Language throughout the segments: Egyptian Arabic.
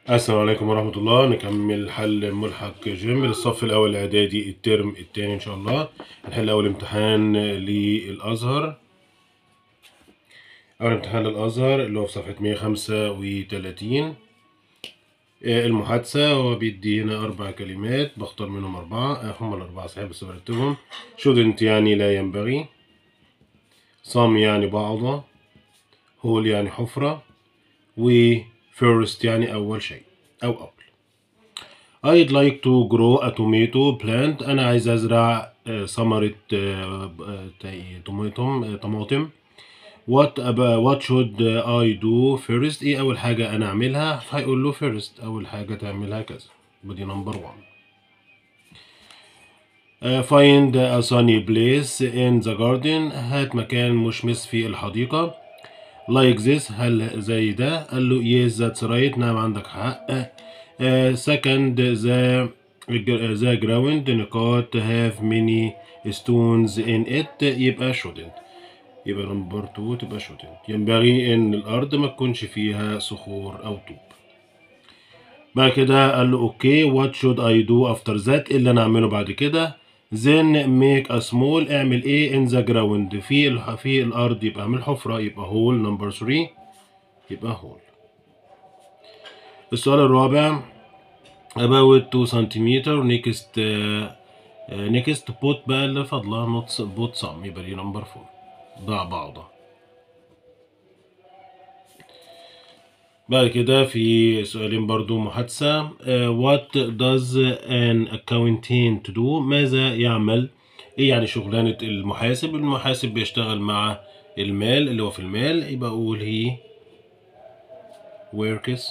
السلام عليكم ورحمة الله نكمل حل ملحق جيم للصف الأول الإعدادي الترم التاني إن شاء الله نحل أول امتحان للأزهر أول امتحان للأزهر اللي هو في صفحة 135 آه، المحادثة هو بيدي هنا أربع كلمات بختار منهم أربعة آه، هم الأربعة صحيح بس برتبهم shouldn't يعني لا ينبغي some يعني بعض hole يعني حفرة و first يعني أول شيء أو أول I'd like to grow a tomato plant أنا عايز أزرع آه، ثمرة آه، آه، تي- طماطم آه، طماطم What about what should I do first إيه أول حاجة أنا أعملها فهيقول له first أول حاجة تعملها كذا يبقى دي نمبر 1 Uh, find a sunny place in the garden هات مكان مشمس في الحديقة like this هل زي ده قال له yes that's right نعم عندك حق uh, second the the ground نقاط have many stones in it يبقى shouldn't يبقى نمبر 2 تبقى shouldn't ينبغي ان الارض ما تكونش فيها صخور او طوب بعد كده قال له اوكي what should I do after that إيه اللي انا اعمله بعد كده then make a small اعمل ايه in the ground في الح... في الارض يبقى اعمل حفرة يبقى hole number 3 يبقى hole السؤال الرابع about 2 سنتيمتر next uh, uh, next put بقى اللي فاضلة not put some يبقى دي number 4 ضع بعضها بعد كده في سؤالين برضو محادثة uh, what does an accountant do ماذا يعمل ايه يعني شغلانة المحاسب المحاسب بيشتغل مع المال اللي هو في المال يبقى اقول he works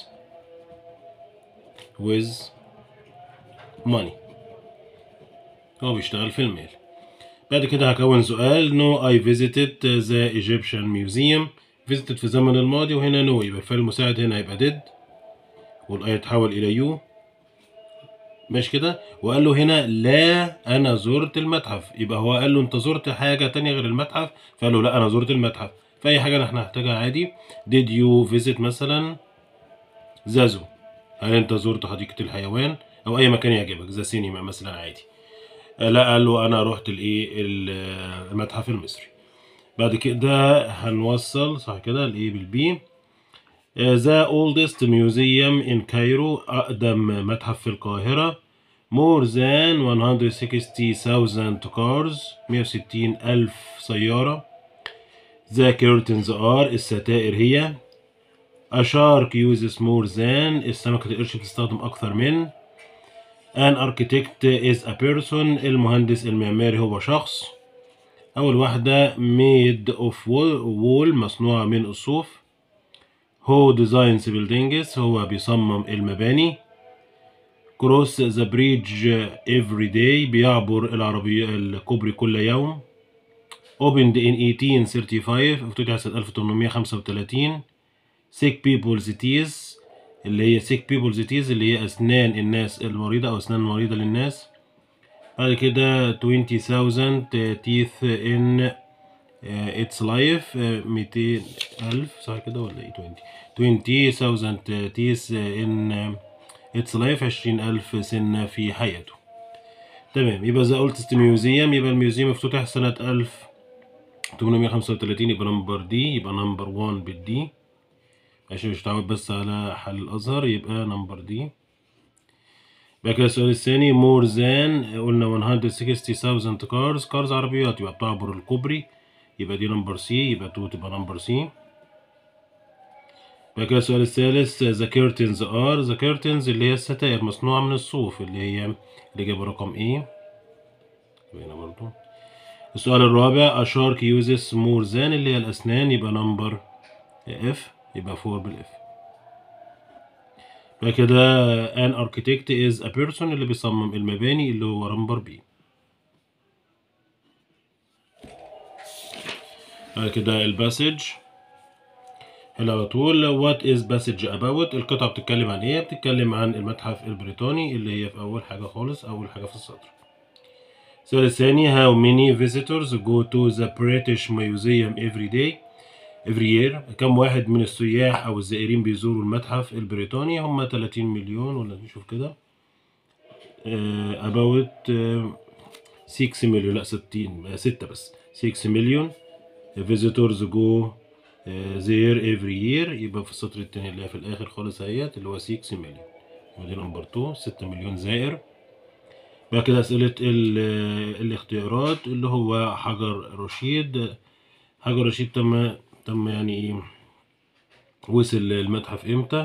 with money هو بيشتغل في المال بعد كده هكون سؤال no I visited the Egyptian museum visited في الزمن الماضي وهنا no يبقى الفعل المساعد هنا هيبقى did والآية تتحول إلى you ماشي كده وقال له هنا لا أنا زرت المتحف يبقى هو قال له أنت زرت حاجة تانية غير المتحف فقال له لا أنا زرت المتحف فأي حاجة احنا هنحتاجها عادي did you visit مثلا زازو هل أنت زرت حديقة الحيوان أو أي مكان يعجبك زي سينما مثلا عادي لا قال له انا رحت الايه المتحف المصري بعد كده هنوصل صح كده الايه بالبي ذا oldest museum in Cairo أقدم متحف في القاهرة more than 160,000 cars 160 ألف سيارة the curtains are الستائر هي a shark uses more than السمكة القرش بتستخدم أكثر من An architect is a person المهندس المعماري هو شخص أول واحدة made of wool, wool مصنوعة من الصوف who designs buildings هو بيصمم المباني cross the bridge every day بيعبر العربية الكوبري كل يوم opened in 1835 افتتح سنة 1835 sick people's teeth اللي هي sick people's teeth اللي هي أسنان الناس المريضة أو أسنان مريضة للناس بعد كده 20,000 teeth in uh, its life uh, 200 ألف صح كده ولا إيه 20 20,000 teeth in uh, its life 20 ألف سنة في حياته تمام يبقى ذا أولتست ميوزيوم يبقى الميوزيوم افتتح سنة 1835 يبقى نمبر دي يبقى نمبر 1 بالدي عشان مش متعود بس على حل الأزهر يبقى نمبر دي بعد كده السؤال الثاني more than قلنا 160,000 cars cars عربيات يبقى بتعبر الكوبري يبقى دي نمبر سي يبقى 2 تبقى نمبر سي بعد كده السؤال الثالث the curtains are the curtains اللي هي الستائر مصنوعة من الصوف اللي هي الإجابة رقم ايه هنا برضو السؤال الرابع a shark uses more than اللي هي الأسنان يبقى نمبر اف يبقى 4 بالاف بعد كده an architect is a person اللي بيصمم المباني اللي هو نمبر بي بعد كده الباسج هنا على طول what is passage about القطعة بتتكلم عن ايه بتتكلم عن المتحف البريطاني اللي هي في أول حاجة خالص أول حاجة في السطر السؤال الثاني how many visitors go to the British Museum every day every year كم واحد من السياح أو الزائرين بيزوروا المتحف البريطاني هم 30 مليون ولا نشوف كده آه، about آه، 6 مليون لا 60 آه، 6 بس 6 مليون visitors go آه، there every year يبقى في السطر التاني اللي هي في الآخر خالص اهيت اللي هو 6 مليون ودي نمبر 2 6 مليون زائر بعد كده أسئلة ال- الاختيارات اللي هو حجر رشيد حجر رشيد تم تم يعني ايه وصل المتحف امتى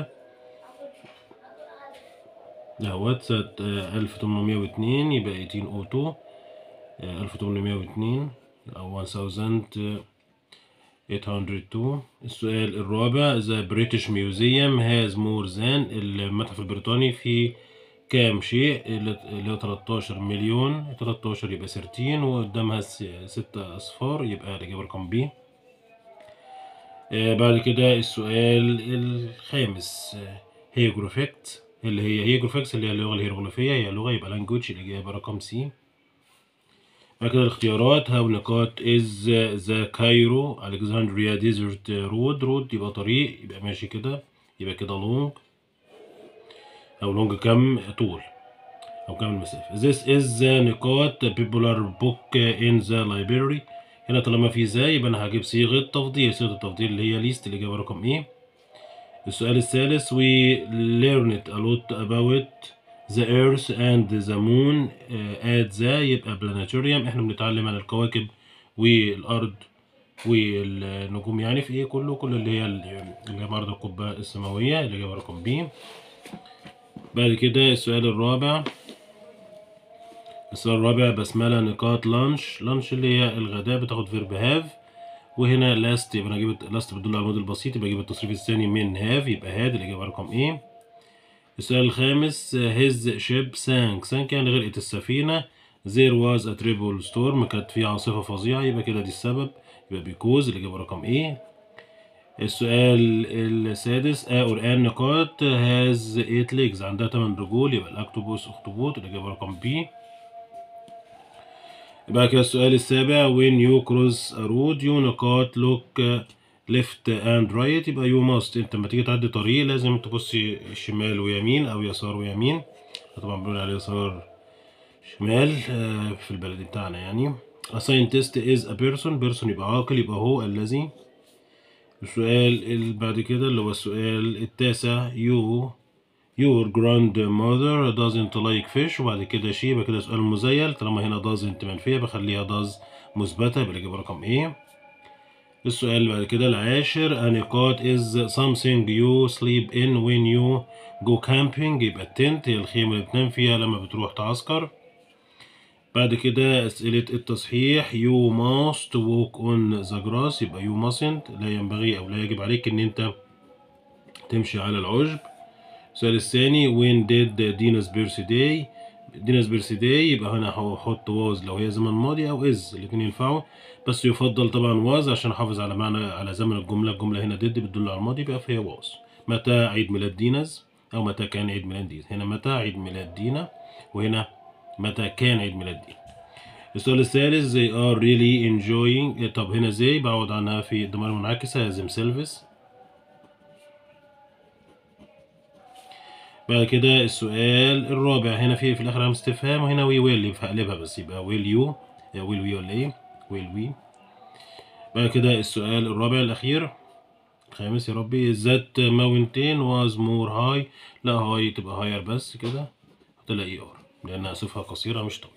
دوت سنة ألف تمنمية واتنين يبقى ايتين او تو ألف تمنمية واتنين أو one thousand eight hundred two السؤال الرابع The British Museum has more than المتحف البريطاني فيه كام شيء اللي اللي هو 13 مليون 13 يبقى 13 وقدامها س- ستة أصفار يبقى الإجابة رقم بي آه، بعد كده السؤال الخامس هيروغليفكت اللي هي هيروغليفكس اللي هي اللغة الهيروغليفية هي لغة يبقى لانجوج الإجابة رقم سي بعد كده الاختيارات هاو نقاط از ذا كايرو الكسندريا ديزرت رود رود يبقى طريق يبقى ماشي كده يبقى كده لونج أو لونج كم طول أو كم المسافة This is the نقاط popular book in the library هنا طالما في ذا يبقى أنا هجيب صيغة تفضيل صيغة التفضيل اللي هي ليست الإجابة رقم إيه السؤال الثالث we learned a lot about the earth and the moon uh, at the يبقى planetarium احنا بنتعلم عن الكواكب والأرض والنجوم يعني في ايه كله كل اللي هي اللي هي معرض القبة السماوية الإجابة رقم بي بعد كده السؤال الرابع السؤال الرابع بسملة نقاط لانش لانش اللي هي الغداء بتاخد فيرب هاف وهنا لاست يبقى انا اجيب لاست بتدل على الماضي البسيط يبقى اجيب التصريف الثاني من هاف يبقى هاد الاجابه رقم ايه السؤال الخامس هيز شيب سانك سانك يعني غرقت السفينه there was a triple storm كانت في عاصفه فظيعه يبقى كده دي السبب يبقى بيكوز الاجابه رقم ايه السؤال السادس A or N نقاط has eight legs عندها 8 رجول يبقى الاكتوبوس اخطبوط الاجابه رقم بي يبقى كده السؤال السابع when you cross a road you نقاط look left and right يبقى you must انت لما تيجي تعدي طريق لازم تبص شمال ويمين او يسار ويمين طبعا بنقول على يسار شمال آه، في البلد بتاعنا يعني a scientist is a person person يبقى عاقل يبقى هو الذي السؤال اللي بعد كده اللي هو السؤال التاسع you your grandmother doesn't like fish وبعد كده she يبقى كده سؤال مزيل طالما هنا doesn't منفية بخليها does مثبتة يبقى الإجابة رقم إيه السؤال اللي بعد كده العاشر نقاط is something you sleep in when you go camping يبقى التنت هي الخيمة اللي بتنام فيها لما بتروح تعسكر بعد كده أسئلة التصحيح you must walk on the grass يبقى you mustn't لا ينبغي أو لا يجب عليك إن أنت تمشي على العشب السؤال الثاني when did دينا's birthday دينا's birthday يبقى هنا هحط was لو هي زمن ماضي أو is الاتنين ينفعوا بس يفضل طبعا was عشان أحافظ على معنى على زمن الجملة الجملة هنا did بتدل على الماضي يبقى فيها was متى عيد ميلاد دينا's أو متى كان عيد ميلاد دينا هنا متى عيد ميلاد دينا وهنا متى كان عيد ميلاد دينا السؤال الثالث they are really enjoying طب هنا زي بعوض عنها في الضمائر المنعكسة themselves بعد كده السؤال الرابع هنا في في الاخر علامة استفهام وهنا وي ويل فهقلبها بس يبقى ويل يو ويل وي ولا ايه ويل وي بعد كده السؤال الرابع الاخير الخامس يا ربي ذات ماونتين واز مور هاي لا هاي تبقى هاير بس كده هتلاقي ار لانها صفة قصيرة مش طويلة